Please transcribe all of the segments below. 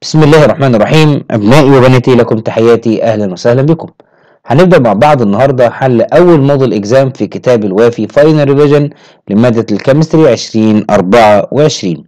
بسم الله الرحمن الرحيم أبنائي وبناتي لكم تحياتي أهلا وسهلا بكم هنبدأ مع بعض النهاردة حل أول موديل إكزام في كتاب الوافي فاينل ريفيجن لمادة الكيمستري 2024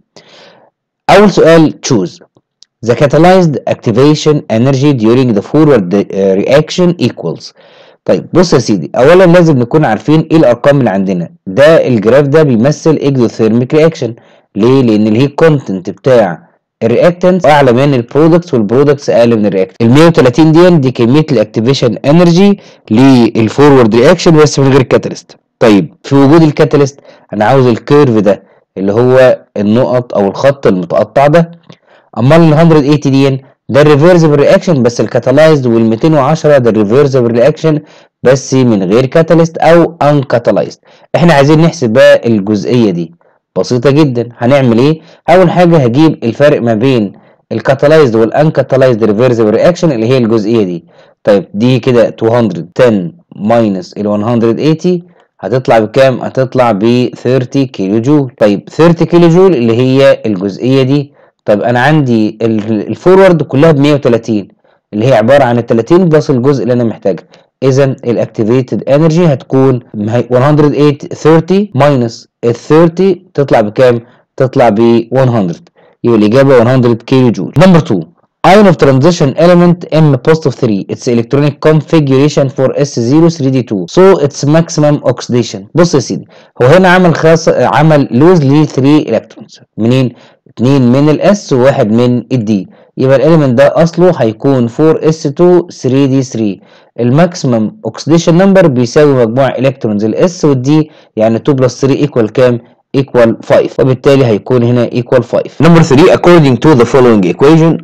أول سؤال choose The catalyzed activation energy during the forward reaction equals طيب بص يا سيدي أولا لازم نكون عارفين إيه الأرقام اللي عندنا ده الجراف ده بيمثل exothermic reaction ليه؟ لأن الهيت كونتنت بتاع الرياكتنس اعلى من البرودكتس والبرودكتس اقل من الرياكتنس ال 130 دي دي كميه الاكتيفيشن انرجي للفورورد رياكشن بس من غير كاتاليست طيب في وجود الكاتاليست انا عاوز الكيرف ده اللي هو النقط او الخط المتقطع ده امال ال 180 دي ده الريفرسبل رياكشن بس الكاتالايزد وال 210 ده الريفرسبل رياكشن بس من غير كاتاليست او ان كاتالايزد احنا عايزين نحسب بقى الجزئيه دي بسيطة جدا هنعمل ايه؟ أول حاجة هجيب الفرق ما بين الكاتالايزد والانكاتالايزد ريفرسبل رياكشن اللي هي الجزئية دي طيب دي كده 210 ماينس ال 180 هتطلع بكام؟ هتطلع ب 30 كيلو جول طيب 30 كيلو جول اللي هي الجزئية دي طيب أنا عندي الفورورد كلها ب 130 اللي هي عبارة عن ال 30 بلس الجزء اللي أنا محتاجه اذا الاكتيفيتد انرجي هتكون 108 30 ماينس ال 30 تطلع بكام؟ تطلع ب 100 يبقى الاجابه 100 كيلو جول. نمبر 2 ion of transition element M positive 3 its electronic configuration for S0 3D2 so its maximum oxidation بص يا سيدي هو هنا عمل خاص عمل لوز ل 3 الكترونز منين؟ 2 من الاس وواحد من الدي يبقى الاليمنت ده اصله هيكون 4s2 3d3 الماكسيمم اوكسيديشن نمبر بيساوي مجموع الكترونز الاس والدي يعني 2 بلس 3 ايكوال كام؟ equal 5 وبالتالي هيكون هنا equal 5 Number 3 according to the following equation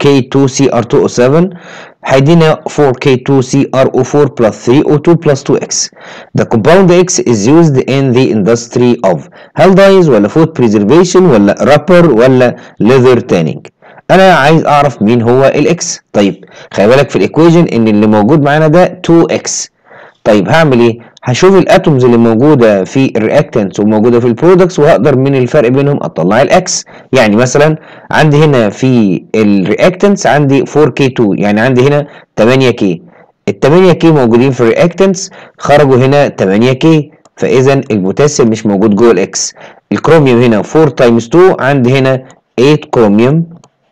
4K2CR2O7 هيدينا 4K2CrO4 plus 3O2 plus 2X The compound X is used in the industry of هل dyes ولا food preservation ولا rubber ولا leather tanning انا عايز اعرف مين هو الاكس طيب خلي بالك في الايكويشن ان اللي موجود معانا ده 2x طيب هعمل ايه هشوف الاتومز اللي موجوده في الرياكتنتس وموجوده في البرودكتس وهقدر من الفرق بينهم اطلع الاكس يعني مثلا عندي هنا في الرياكتنتس عندي 4k2 يعني عندي هنا 8k ال 8k موجودين في الرياكتنتس خرجوا هنا 8k فاذا البوتاسيوم مش موجود جوه الاكس الكروميوم هنا 4 تايمز 2 عندي هنا 8 كروميوم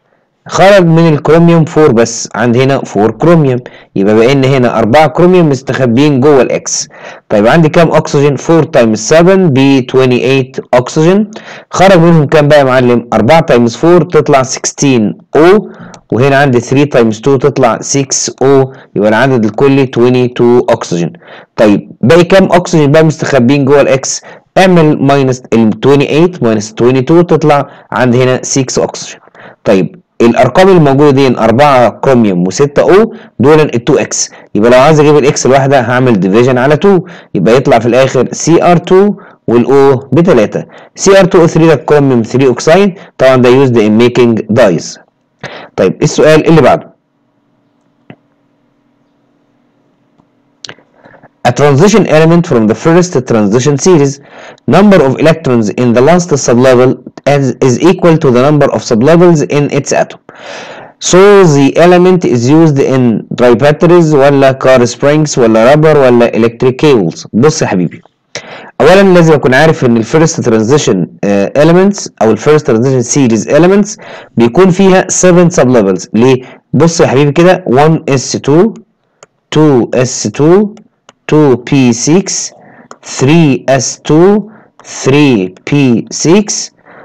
خرج من الكروميوم 4 بس عندي هنا 4 كروميوم يبقى بقى ان هنا 4 كروميوم مستخبيين جوه الاكس طيب عندي كام اكسجين 4 تايمز 7 ب 28 اكسجين خرج منهم كام بقى يا معلم 4 تايمز 4 تطلع 16 او وهنا عندي 3 تايمز 2 تطلع 6 او يبقى العدد الكلي 22 اكسجين طيب باقي كام اكسجين بقى مستخبيين جوه الاكس اعمل ماينس ال 28 ماينس 22 تطلع عندي هنا 6 اكسجين طيب الارقام اللي موجوده دي 4 كروميوم و6 او دول ال 2 اكس يبقى لو عايز اجيب الاكس الواحده هعمل ديفيجن على 2 يبقى يطلع في الاخر سي ار 2 والاو ب 3 سي ار 2 او 3 ده كروميوم 3 اوكسايد طبعا ده يوزد ان ميكينج دايز طيب السؤال اللي بعده A transition element from the first transition series, number of electrons in the last sublevel is, is equal to the number of sublevels in its atom. So the element is used in dry batteries ولا car springs ولا rubber ولا electric cables. بص يا حبيبي. اولا لازم اكون عارف ان الفيرست ترانزيشن elements او الفيرست ترانزيشن سيريز elements بيكون فيها 7 سب ليفلز ليه بص يا حبيبي كده 1s2 2s2 2p6 3s2 3p6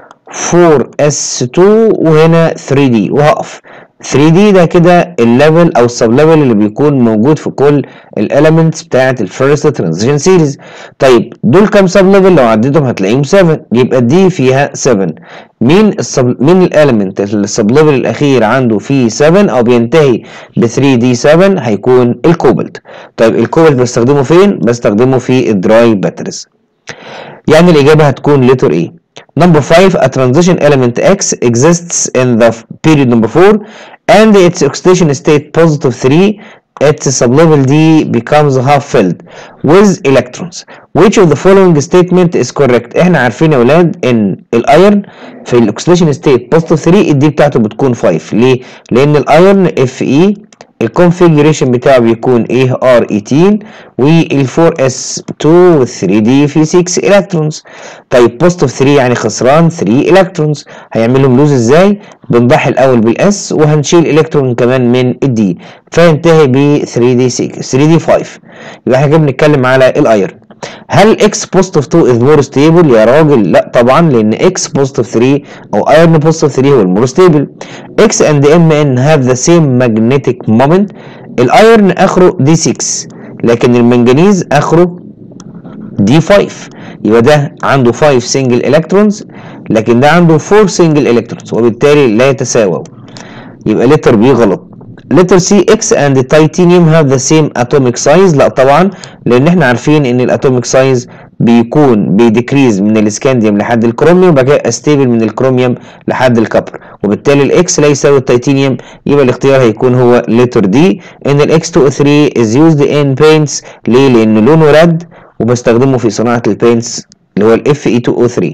4s2 وهنا 3d وهقف 3d ده كده الليفل او السب ليفل اللي بيكون موجود في كل الاليمنتس بتاعه الفيرست ترانزيشن سيريز طيب دول كام سب ليفل لو عديتهم هتلاقيهم 7 يبقى دي فيها 7 مين السب مين الاليمنت السب ليفل الاخير عنده فيه 7 او بينتهي ب 3 دي 7 هيكون الكوبلت طيب الكوبلت بستخدمه فين بستخدمه في الدراي باتريز يعني الاجابه هتكون لتر ايه Number 5 a transition element X exists in the period number 4 and its oxidation state positive 3 its sublevel D becomes half filled with electrons which of the following statement is correct احنا عارفين يا اولاد ان الايرن في الاكسديشن ستيت بوزيتيف 3 الدي بتاعته بتكون 5 ليه لان الايرن اف اي الكونفيجريشن بتاعه بيكون ايه ار 18 وال 4 اس 2 وال 3 دي في 6 الكترونز طيب بوزيتيف 3 يعني خسران 3 الكترونز هيعمل لهم لوز ازاي بنضحي الاول بالاس وهنشيل الكترون كمان من الدي فينتهي ب 3 دي 6 3 دي 5 يبقى احنا كده بنتكلم على الايرن هل اكس بوزيتيف 2 از مور ستيبل يا راجل لا طبعا لان اكس بوزيتيف 3 او ايرن بوزيتيف 3 هو المور ستيبل اكس اند ام ان هاف ذا سيم ماجنتيك مومنت الايرن اخره دي 6 لكن المنجنيز اخره دي 5 يبقى ده عنده 5 سنجل الكترونز لكن ده عنده 4 سنجل الكترونز وبالتالي لا يتساووا يبقى لتر بي غلط letter C X and titanium have the same atomic size لا طبعا لان احنا عارفين ان الاتوميك سايز بيكون بيديكريز من الاسكانديوم لحد الكروميوم وبعد كده استيبل من الكروميوم لحد الكبر وبالتالي الاكس لا يساوي التيتانيوم يبقى الاختيار هيكون هو letter D ان الاكس 203 is used in paints ليه لان لونه رد وبستخدمه في صناعه البينتس اللي هو الاف اي 203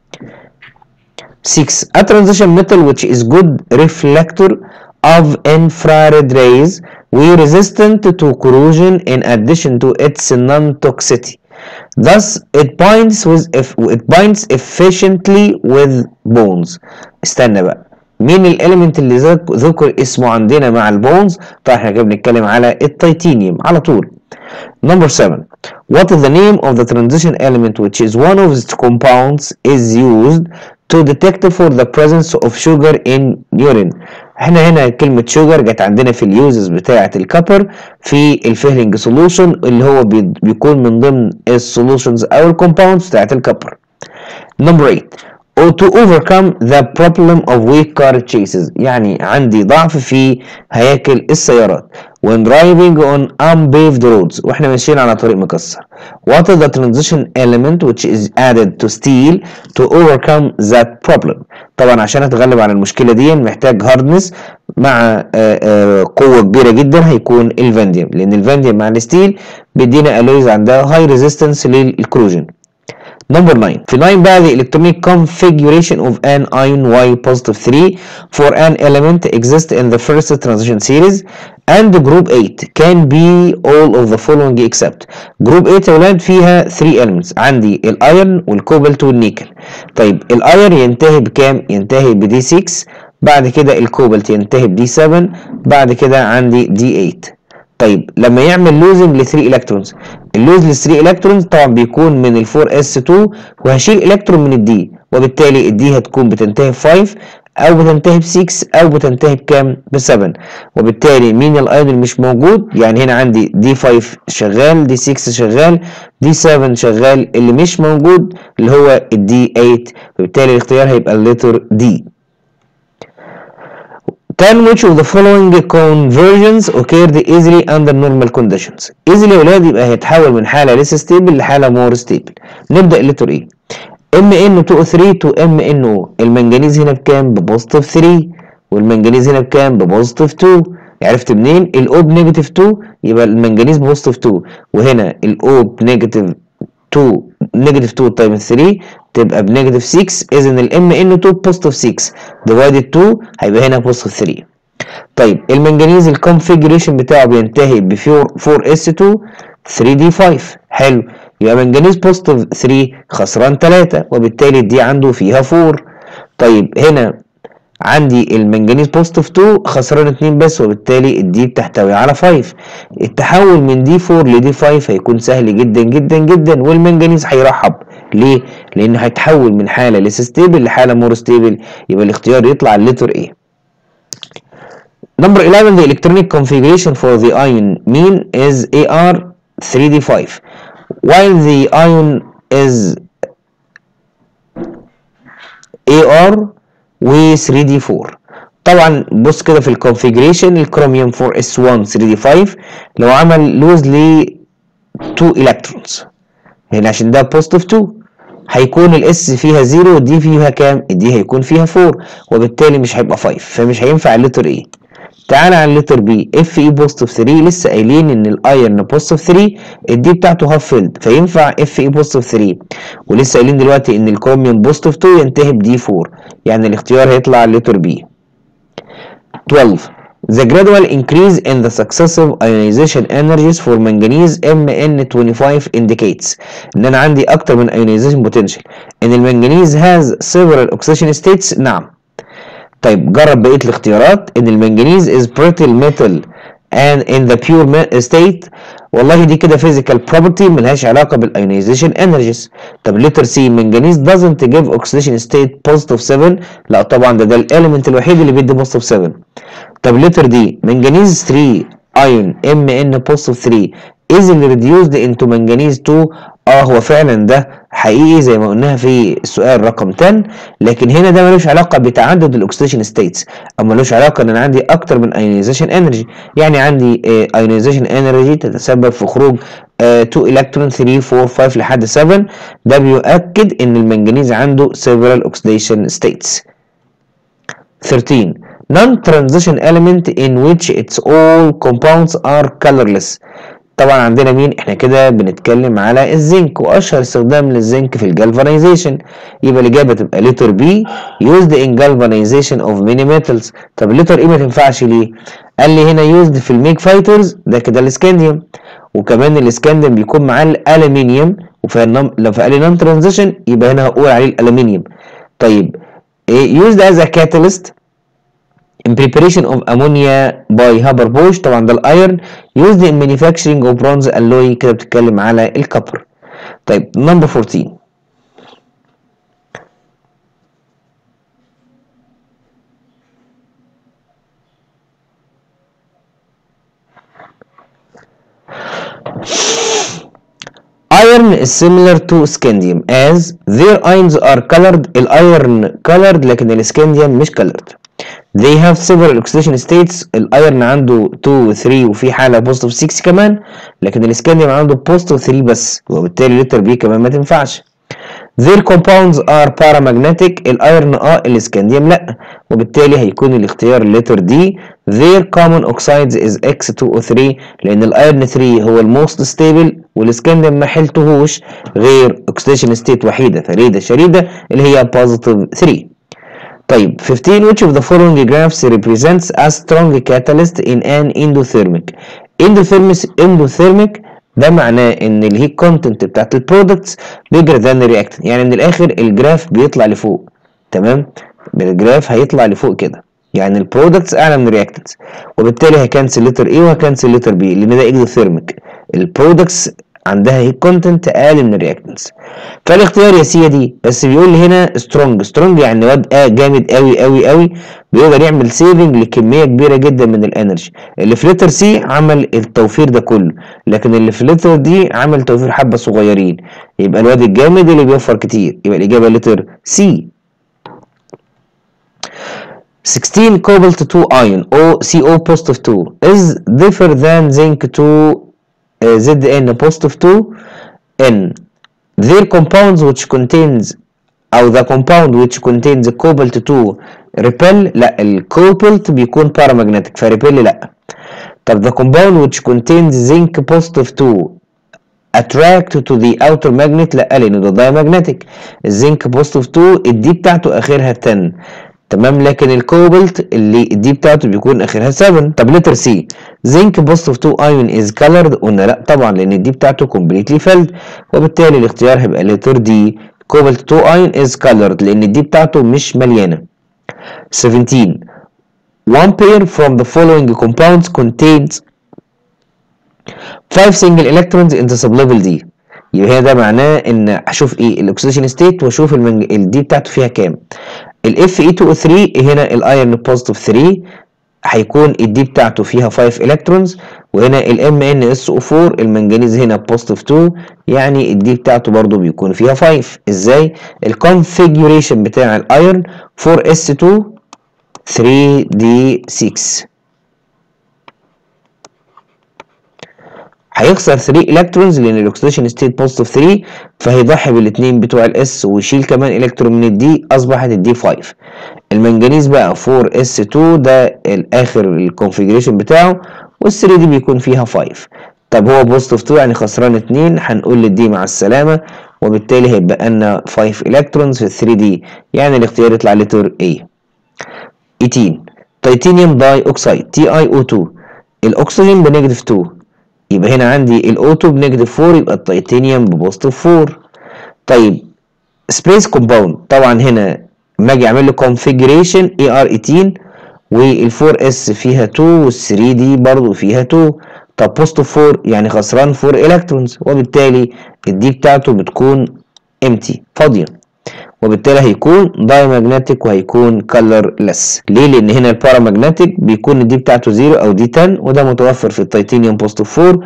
6 a transition metal which is good reflector of infrared rays we resistant to corrosion in addition to its non-toxicity thus it binds with if it binds efficiently with bones استنى بقى مين الاليمنت اللي ذك- ذكر اسمه عندنا مع البونز طيب احنا كده بنتكلم على التيتانيوم على طول Number 7. What is the name of the transition element which is one of its compounds is used to detect for the presence of sugar in urine احنا هنا كلمة sugar جت عندنا في اليوزز بتاعة الكبر في الفيلنج سولوشن اللي هو بي- بيكون من ضمن السولوشنز او الكومباوندز بتاعة الكبر Number 8 or to overcome the problem of weak car chases يعني عندي ضعف في هياكل السيارات when driving on unpaved roads واحنا ماشيين على طريق مكسر what is the transition element which is added to steel to overcome that problem طبعا عشان اتغلب على المشكله دي محتاج هاردنس مع آه، آه، قوه كبيره جدا هيكون الفانديوم لان الفانديوم مع الستيل بيدينا الويز عندها هاي ريزيستنس للكروجن Number 9 في 9 بقى the electronic configuration of an ion Y positive 3 for an element exists in the first transition series and group 8 can be all of the following except group 8 يا ولاد فيها 3 elements عندي الايرن والكوبالت والنيكل طيب الايرن ينتهي بكام ينتهي بدي 6 بعد كده الكوبالت ينتهي بدي 7 بعد كده عندي دي 8 طيب لما يعمل لوزنج ل 3 الكترونز اللوز ل 3 الكترونز طبعا بيكون من ال 4 اس 2 وهشيل الكترون من الدي وبالتالي الدي هتكون بتنتهي ب 5 او بتنتهي ب 6 او بتنتهي بكام ب 7 وبالتالي مين الايون اللي مش موجود يعني هنا عندي دي 5 شغال دي 6 شغال دي 7 شغال اللي مش موجود اللي هو الدي 8 وبالتالي الاختيار هيبقى الليتر دي 10 which of the following conversions occurred easily under normal conditions easily يا ولاد يبقى هيتحول من حاله less stable لحاله more stable نبدا الليتر ايه ام ان 2 3 تو ام ان او المنجنيز هنا بكام ببوزيتيف 3 والمنجنيز هنا بكام ببوزيتيف 2 عرفت منين الاو بنيجاتيف 2 يبقى المنجنيز بوزيتيف 2 وهنا الاو بنيجاتيف 2 نيجاتيف 2 تايمز 3 تبقى بنيجاتيف 6 اذا الام ان 2 بوزيتيف 6 ديفايدد 2 هيبقى هنا بوزيتيف 3 طيب المنجنيز الكونفيجريشن بتاعه بينتهي ب 4 اس 2 3 دي 5 حلو يبقى منجنيز بوزيتيف 3 خسران 3 وبالتالي دي عنده فيها 4 طيب هنا عندي المنجنيز بوزيتيف 2 خسران 2 بس وبالتالي الدي بتحتوي على 5 التحول من دي 4 لدي 5 هيكون سهل جدا جدا جدا والمنجنيز هيرحب ليه؟ لانه هيتحول من حاله ليس ستيبل لحاله مور ستيبل يبقى الاختيار يطلع الليتر ايه Number 11 the electronic configuration for the ion mean is AR 3D5 while the ion is AR و 3D4 طبعا بص كده في الكونفيجريشن الكروميوم 4S1 3D5 لو عمل لوز ل 2 الكترونز هنا عشان ده بوزيتيف 2 هيكون الاس فيها 0 والدي فيها كام؟ الدي هيكون فيها 4 وبالتالي مش هيبقى 5 فمش هينفع الليتر ايه تعالى على الليتر بي اف اي بوزيتيف 3 لسه قايلين ان الايرن بوزيتيف 3 الدي بتاعته هاف فيلد فينفع اف اي بوزيتيف 3 ولسه قايلين دلوقتي ان الكروميوم بوزيتيف 2 ينتهي بدي 4 يعني الاختيار هيطلع على الليتر بي 12 The gradual increase in the successive ionization energies for manganese Mn25 indicates ان انا عندي اكتر من ionization potential ان المنجنيز has several oxidation states نعم طيب جرب بقيه الاختيارات ان المنجنيز is brittle metal and in the pure state والله دي كده physical property ملهاش علاقه بالايونيزيشن energies طب لتر سي منجنيز doesn't give oxidation state positive 7 لا طبعا ده ده الاليمنت الوحيد اللي بيدي positive 7 طب لتر دي منجنيز 3 ايون ام ان بوزيتيف 3 easily reduced into manganese 2 اه هو فعلا ده حقيقي زي ما قلناها في السؤال رقم 10 لكن هنا ده ملوش علاقه بتعدد الاكسيديشن ستيتس او ملوش علاقه ان انا عندي اكتر من ايونيزيشن انرجي يعني عندي ايونيزيشن انرجي تتسبب في خروج 2 الكترون 3 4 5 لحد 7 ده بيؤكد ان المنجنيز عنده several oxidation states 13 non-transition element in which its all compounds are colorless طبعا عندنا مين احنا كده بنتكلم على الزنك واشهر استخدام للزنك في الجالفانيزيشن يبقى الاجابه تبقى لتر بي used in galvanization of many metals طب لتر ايه ما تنفعش ليه قال لي هنا used في الميك فايترز ده كده الاسكانديوم وكمان الاسكانديوم بيكون معاه الالومنيوم وفي لو في قال لي نون ترانزيشن يبقى هنا هقول عليه الالومنيوم طيب إيه used as a catalyst in preparation of ammonia by Haber-Bosch طبعا ده الايرن used in manufacturing of bronze alloy كده بتتكلم على الكبر طيب number 14 Iron is similar to scandium as their ions are colored الايرن colored لكن السكانديوم مش colored they have several oxidation states الايرن عنده 2 و 3 وفي حاله بوزيتيف 6 كمان لكن الاسكانديوم عنده بوزيتيف 3 بس وبالتالي لتر بي كمان ما تنفعش their compounds are paramagnetic الايرن اه الاسكانديوم لا وبالتالي هيكون الاختيار اللتر دي their common oxides is X2O3 لان الايرن 3 هو الموست ستيبل والاسكانديوم ما حلتهوش غير oxidation state وحيده فريده شريده اللي هي positive 3 طيب 15 which of the following graphs represents a strong catalyst in an endothermic endothermic endothermic ده معناه ان الهيت كونتنت بتاعت البرودكتس bigger than the reactant يعني من الاخر الجراف بيطلع لفوق تمام الجراف هيطلع لفوق كده يعني البرودكتس اعلى من الرياكتنتس وبالتالي هكنسل لتر ايه وهكنسل لتر بي لان ده اكزوثيرميك البرودكتس عندها هيت كونتنت اقل من الرياكتنتس فالاختيار يا سي دي بس بيقول لي هنا سترونج سترونج يعني واد آه جامد قوي قوي قوي بيقدر يعمل سيفنج لكميه كبيره جدا من الانرجي اللي في لتر سي عمل التوفير ده كله لكن اللي في لتر دي عمل توفير حبه صغيرين يبقى الواد الجامد اللي بيوفر كتير يبقى الاجابه لتر سي 16 cobalt 2 ion O CO positive 2 is differ than zinc 2 uh, Zn positive 2 in their compounds which contains او the compound which contains cobalt 2 repel لا الكوبالت بيكون paramagnetic فريبل لا طب the compound which contains zinc positive 2 attract to the outer magnet لا لان ده diamagnetic الزنك بوزيتيف 2 الدي بتاعته اخرها 10 تمام لكن الكوبالت اللي الدي بتاعته بيكون اخرها 7 طب لتر سي زنك بوزيتيف 2 ايون از كالرد قلنا لا طبعا لان الدي بتاعته كومبليتلي فيلد وبالتالي الاختيار هيبقى لتر دي كوبالت 2 ايون از كالرد لان الدي بتاعته مش مليانه 17 one pair from the following compounds contains 5 single electrons in the sublevel D يبقى هنا ده معناه ان اشوف ايه الاكسيديشن ستيت واشوف المنج... الدي بتاعته فيها كام الاف اي 2 3 هنا الايرن بوزيتيف 3 هيكون الدي بتاعته فيها 5 الكترونز وهنا الام ان اس او 4 المنجنيز هنا بوزيتيف 2 يعني الدي بتاعته برضو بيكون فيها 5 ازاي الكونفيجوريشن بتاع الايرن 4 اس 2 3 دي 6 هيخسر 3 الكترونز لان الاكسيديشن ستيت بوزيتيف 3 فهيضحي بالاثنين بتوع الاس ويشيل كمان الكترون من الدي اصبحت الدي 5 المنجنيز بقى 4 اس 2 ده الاخر الكونفيجريشن بتاعه وال3 دي بيكون فيها 5 طب هو بوزيتيف 2 يعني خسران 2 هنقول للدي مع السلامه وبالتالي هيبقى لنا 5 الكترونز في ال 3 دي يعني الاختيار يطلع لتر A 18 تيتانيوم داي اوكسيد تي اي او 2 الاكسجين بنيجاتيف 2 يبقى هنا عندي الاوتو بنيجاتيف 4 يبقى التيتانيوم ببوزيتيف 4 طيب سبيس كومباوند طبعا هنا لما اجي اعمل له كونفيجريشن اي ار 18 وال 4 اس فيها 2 وال 3 دي برضه فيها 2 طب بوزيتيف 4 يعني خسران 4 الكترونز وبالتالي الدي بتاعته بتكون امتي فاضيه وبالتالي هيكون دايمagnetic وهيكون colorless ليه لان هنا البارامagnetic بيكون الدي بتاعته 0 او دي 10 وده متوفر في التيتانيوم بوزيتيف 4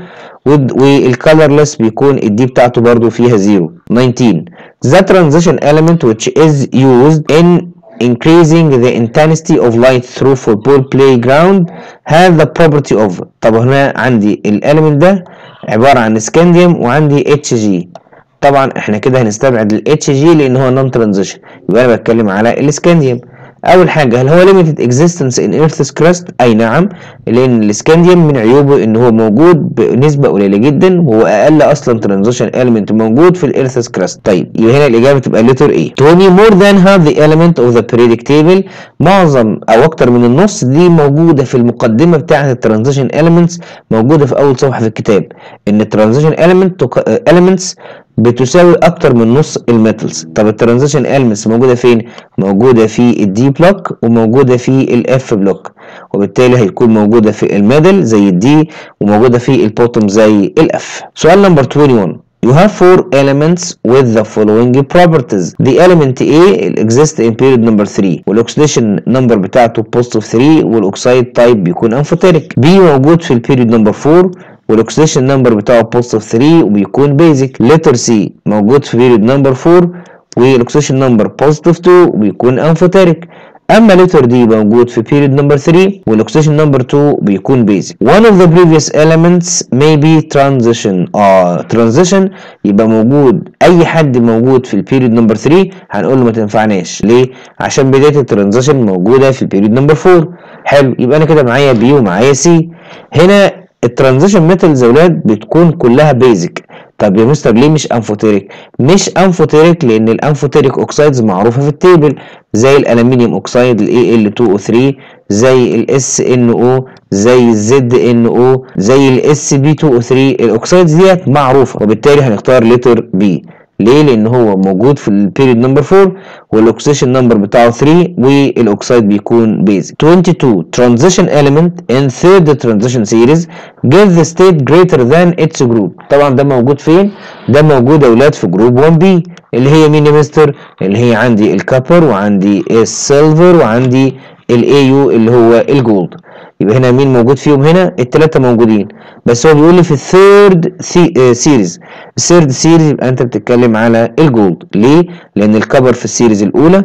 والcolorless بيكون الدي بتاعته برضو فيها 0 19 the transition element which is used in increasing the intensity of light through football playground has the property of طب هنا عندي الاليمنت ده عبارة عن سكانديوم وعندي اتش جي طبعا احنا كده هنستبعد الاتش جي لان هو نون ترانزيشن يبقى انا بتكلم على الاسكانديوم اول حاجه هل هو limited existence in earth's crust اي نعم لان الاسكانديوم من عيوبه ان هو موجود بنسبه قليله جدا وهو اقل اصلا ترانزيشن element موجود في الارث's crust طيب يبقى هنا الاجابه تبقى letter A 20 more than half the element of the periodic table معظم او اكتر من النص دي موجوده في المقدمه بتاعه الترانزيشن elements موجوده في اول صفحه في الكتاب ان الترانزيشن element elements بتساوي اكتر من نص الميتالز طب الترانزيشن elements موجوده فين موجوده في الدي بلوك وموجوده في الاف بلوك وبالتالي هيكون موجوده في الميدل زي الدي وموجوده في البوتوم زي الاف سؤال نمبر 21 You have four elements with the following properties. The element A exists in period number 3 والاكسيديشن number بتاعته positive 3 والاكسيد تايب بيكون amphoteric. B موجود في البيريود number 4 والاكسيديشن نمبر بتاعه بوزيتيف 3 وبيكون بيزك لتر سي موجود في بيريود نمبر 4 والاكسيديشن نمبر بوزيتيف 2 وبيكون امفوتيريك اما لتر دي موجود في period number 3 والاكسيديشن نمبر 2 بيكون basic one of the previous elements may be transition اه transition يبقى موجود اي حد موجود في البيريود نمبر 3 هنقول له ما تنفعناش ليه عشان بدايه الترانزيشن موجوده في البيريود نمبر 4 حلو يبقى انا كده معايا بي ومعايا سي هنا الترانزيشن ميتالز يا ولاد بتكون كلها بيزك طب يا مستر ليه مش انفوتيريك مش انفوتيريك لان الانفوتيريك اوكسايدز معروفه في التيبل زي الالومنيوم اوكسايد الاي ال 2 او 3 زي الاس ان او زي الزد ان او زي الاس بي 2 او 3 الاوكسايدز ديت معروفه وبالتالي هنختار لتر بي ليه؟ لأن هو موجود في البيريود نمبر 4 والأوكسيشن نمبر بتاعه 3 والأوكسايد بيكون بيزك. 22 transition element in third transition series gives the state greater than its group. طبعا ده موجود فين؟ ده موجود يا أولاد في جروب 1 b اللي هي مين يا مستر؟ اللي هي عندي الكابر وعندي السيلفر وعندي الاي يو اللي هو الجولد. يبقى هنا مين موجود فيهم هنا الثلاثه موجودين بس هو بيقول لي في الثيرد سيريز الثيرد سيريز يبقى انت بتتكلم على الجولد ليه لان الكبر في السيريز الاولى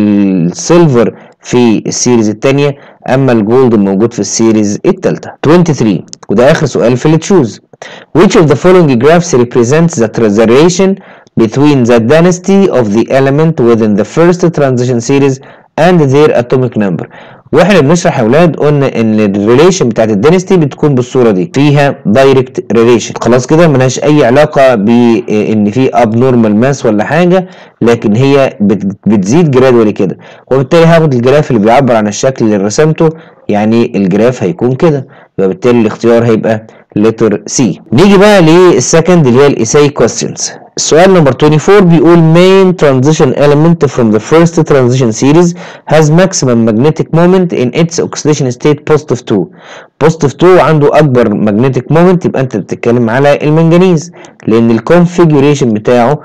السيلفر في السيريز الثانيه اما الجولد موجود في السيريز الثالثه 23 وده اخر سؤال في التشوز which of the following graphs represents the transition between the density of the element within the first transition series and their atomic number واحنا بنشرح يا اولاد قلنا ان الريليشن بتاعت الدينستي بتكون بالصوره دي فيها دايركت ريليشن خلاص كده ملهاش اي علاقه بان في اب نورمال ماس ولا حاجه لكن هي بتزيد جرادولي كده وبالتالي هاخد الجراف اللي بيعبر عن الشكل اللي رسمته يعني الجراف هيكون كده يبقى بالتالي الاختيار هيبقى لتر سي نيجي بقى للسكند اللي هي الايساي كويستشنز السؤال نمبر 24 بيقول main transition element from the first transition series has maximum magnetic moment in its oxidation state positive 2 positive 2 عنده اكبر magnetic moment يبقى انت بتتكلم على المنجنيز لان الكونفيجريشن بتاعه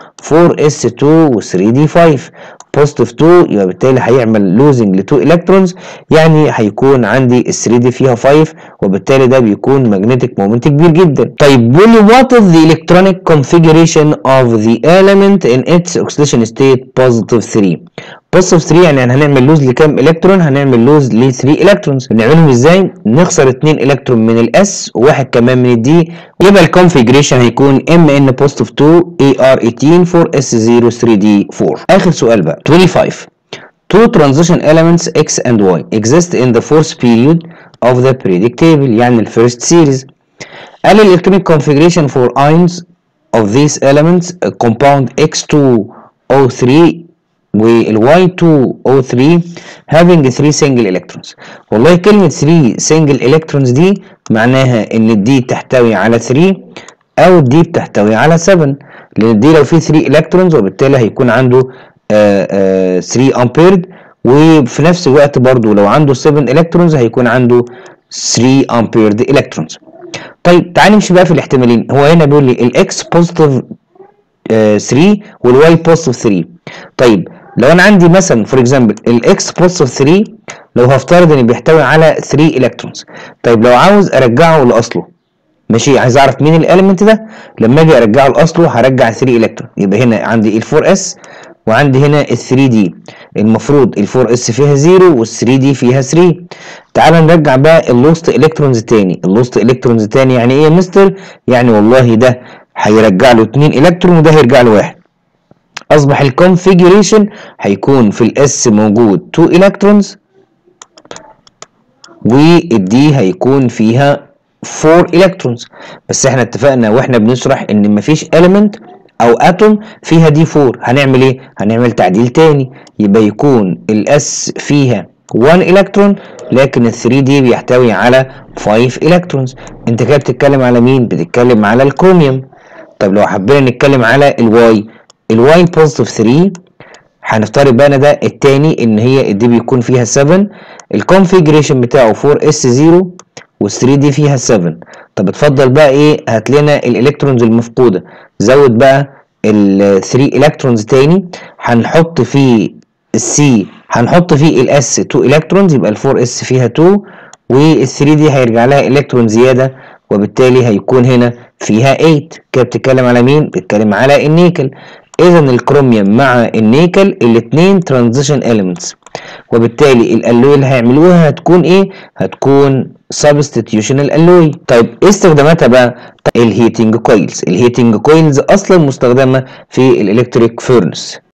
4s2 و 3d5 بوزيتيف 2 يبقى بالتالي هيعمل لوزنج ل 2 الكترونز يعني هيكون عندي ال 3 دي فيها 5 وبالتالي ده بيكون ماجنتيك مومنت كبير جدا طيب بيقول لي وات از ذا الكترونيك configuration of the element in its oxidation state positive 3 بوزيتيف 3 يعني هنعمل لوز لكام الكترون هنعمل لوز ل 3 الكترونز بنعملهم ازاي نخسر 2 الكترون من الاس وواحد كمان من الدي يبقى الكونفيجريشن هيكون ام ان بوزيتيف 2 اي ار 18 4 اس 0 3 دي 4 اخر سؤال بقى 25 Two transition elements x and y exist in the fourth period of the periodic table يعني ال first series. قال ال electronic configuration for ions of these elements uh, compound X2O3 وال Y2O3 having 3 single electrons. والله كلمة 3 single electrons دي معناها ان الدي تحتوي على 3 او الدي بتحتوي على 7 لان الدي لو فيه 3 electrons وبالتالي هيكون عنده 3 امبيرد وفي نفس الوقت برضو لو عنده 7 الكترونز هيكون عنده 3 امبيرد الكترونز طيب تعال نمشي بقى في الاحتمالين هو هنا بيقول لي الاكس بوزيتيف 3 والواي بوزيتيف 3 طيب لو انا عندي مثلا فور اكزامبل الاكس بوزيتيف 3 لو هفترض ان بيحتوي على 3 الكترونز طيب لو عاوز ارجعه لاصله ماشي عايز اعرف مين الاليمنت ده لما اجي ارجعه لاصله هرجع 3 الكترون يبقى هنا عندي ال 4 اس وعندي هنا ال 3 دي المفروض ال 4 اس فيها 0 وال 3 دي فيها 3 تعال نرجع بقى اللوست الكترونز تاني اللوست الكترونز تاني يعني ايه يا مستر يعني والله ده هيرجع له 2 الكترون وده هيرجع له 1 اصبح الكونفيجريشن هيكون في الاس موجود 2 الكترونز والدي هيكون فيها 4 الكترونز بس احنا اتفقنا واحنا بنشرح ان مفيش element او اتوم فيها دي 4 هنعمل ايه هنعمل تعديل تاني يبقى يكون الاس فيها 1 الكترون لكن ال 3 دي بيحتوي على 5 الكترونز انت كده بتتكلم على مين بتتكلم على الكروميوم طب لو حبينا نتكلم على الواي الواي بوزيتيف 3 هنفترض بقى ده التاني ان هي دي بيكون فيها 7 الكونفيجريشن بتاعه 4 اس 0 وال 3 دي فيها 7 طب اتفضل بقى ايه هات لنا الالكترونز المفقوده زود بقى ال 3 الكترونز تاني هنحط فيه السي هنحط فيه الاس 2 الكترونز يبقى ال 4 اس فيها 2 وال 3 دي هيرجع لها الكترون زياده وبالتالي هيكون هنا فيها 8 كده بتتكلم على مين بتتكلم على النيكل اذا الكروميوم مع النيكل الاثنين ترانزيشن اليمنتس وبالتالي الالوي اللي هيعملوها هتكون ايه هتكون سبستيتيوشنال الوي طيب ايه استخداماتها بقى الهيتنج كويلز الهيتنج كويلز اصلا مستخدمه في الالكتريك فيرنس